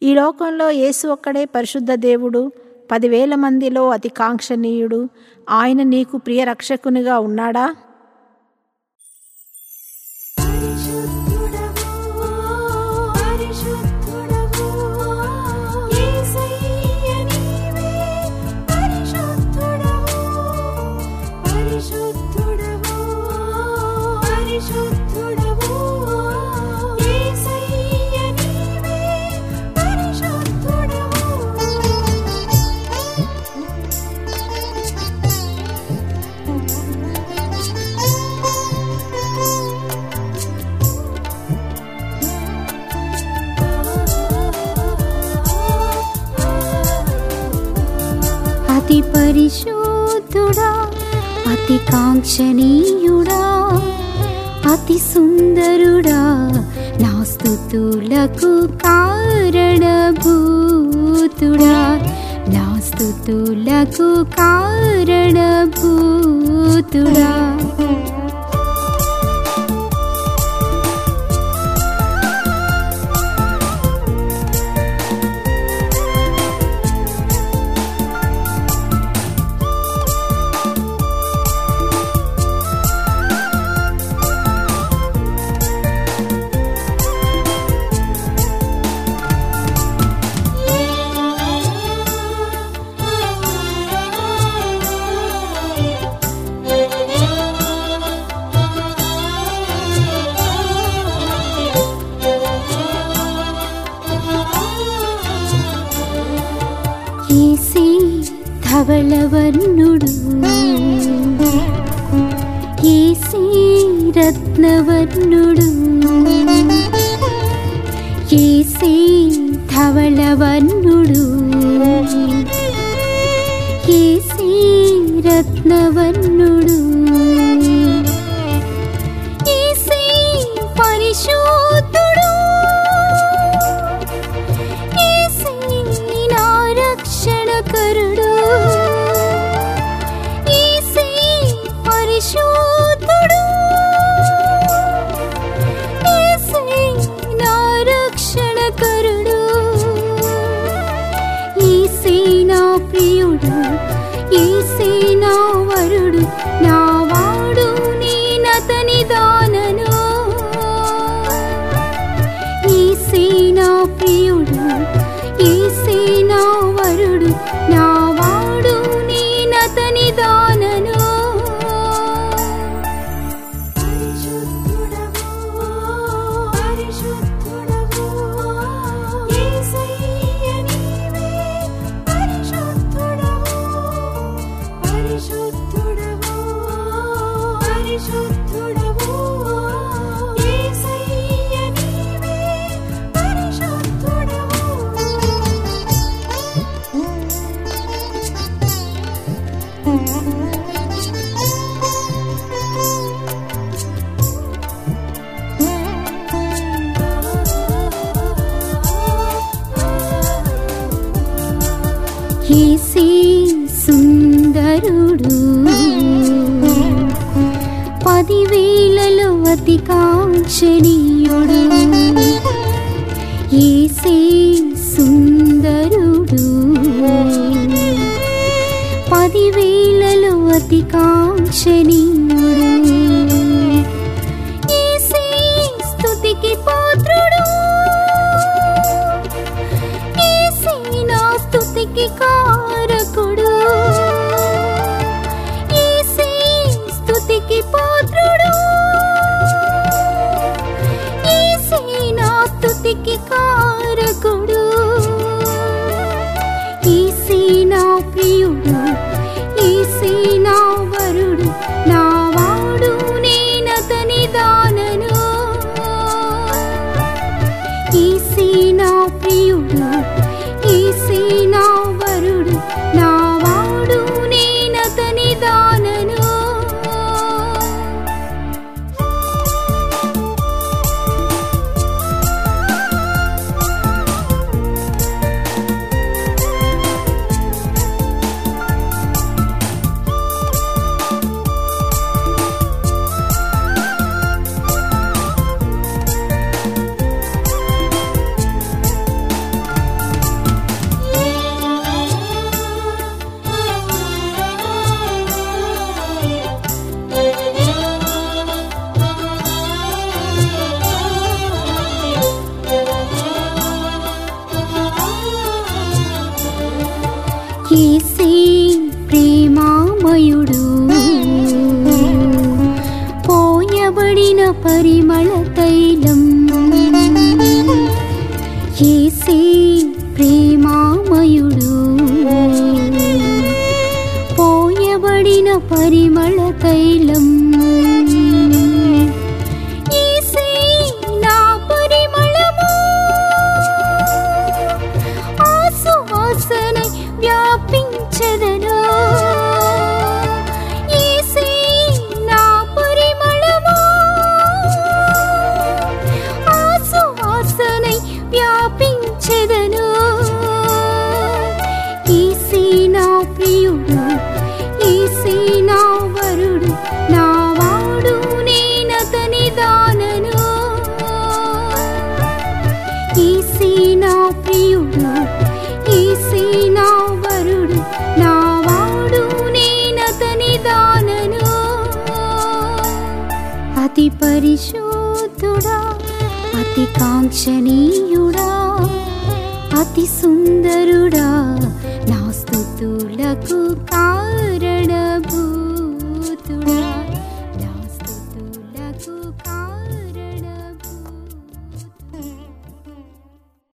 ఈ లోకంలో యేసు ఒక్కడే పరిశుద్ధ దేవుడు పదివేల మందిలో అతి కాంక్షణీయుడు ఆయన నీకు ప్రియ రక్షకునిగా ఉన్నాడా పరిశుద్ధుడవు పరిశుద్ధుడవు యేసయ్య నీవే పరిశుద్ధుడవు పరిశుద్ధుడవు పరిశుద్ధుడవు యేసయ్య నీవే అతి పరిశుద్ధుడా అతి కాంక్షణీయుడా అతి సుందరుడా నా స్థుతులకు కారణభూతుడా నా స్థుతులకు కారణభూతుడా ఏసీ ధవళవర్ణుడు ఏసీ రత్నవర్ణుడు ఏసీ ధవళవర్ణుడు ఏసీ రత్నవర్ణుడు ఏసీ పరిశుద్ధుడు యేసే నా రక్షణకరుడు యేసే పరిశుద్ధుడు యేసే నా రక్షణకరుడు యేసే నా ప్రియుడు యేసే నా వరుడు నా వాడు నేనతని దానను ఈసే నా ప్రియుడు ఈసే నా వరుడు నా వాడు నేనతని దానను పరిశుద్ధుడవు పరిశుద్ధుడవు యేసయ్య నీవే పరిశుద్ధుడవు పరిశుద్ధుడవు పరిశుద్ధుడవు యేసయ్య నీవే ఏసే సుందరుడు పదివేలలో అతి కాంక్షణీయుడు ఏసే సుందరుడు పదివేలలో అతి కాంక్షణీయుడు ఏసే స్తుతికి పాత్రుడు యేసే నా స్తుతికి కారకుడు యేసే స్తుతికి పాత్రుడు యేసే నా స్తుతికి కారకుడు యేసే నా ప్రియుడు యేసే నా వరుడు నా వాడు నేనతని దానను ఈసీ నా ప్రియుడు ఈసీ నా వరుడు ఏసే ప్రేమామయుడు పోయబడిన పరిమళ తైలం ఏసే ప్రేమామయుడు పోయబడిన పరిమళ తైలం ఏసే నా పరిమళము ఆసువాసనై వ్యాపించదను ఏసే నా పరిమళము ఆసువాసనై వ్యాపించదను ఏసే నా ప్రియుడు ఏసే నా వరుడు నా వాడు నేనతని దానను ఏసే నా ప్రియుడు ఏసే నా వరుడు నా వాడు నేనతని దానను అతి పరిశుద్ధుడా అతి కాంక్షణీయుడా అతి సుందరుడా నా స్థుతులకు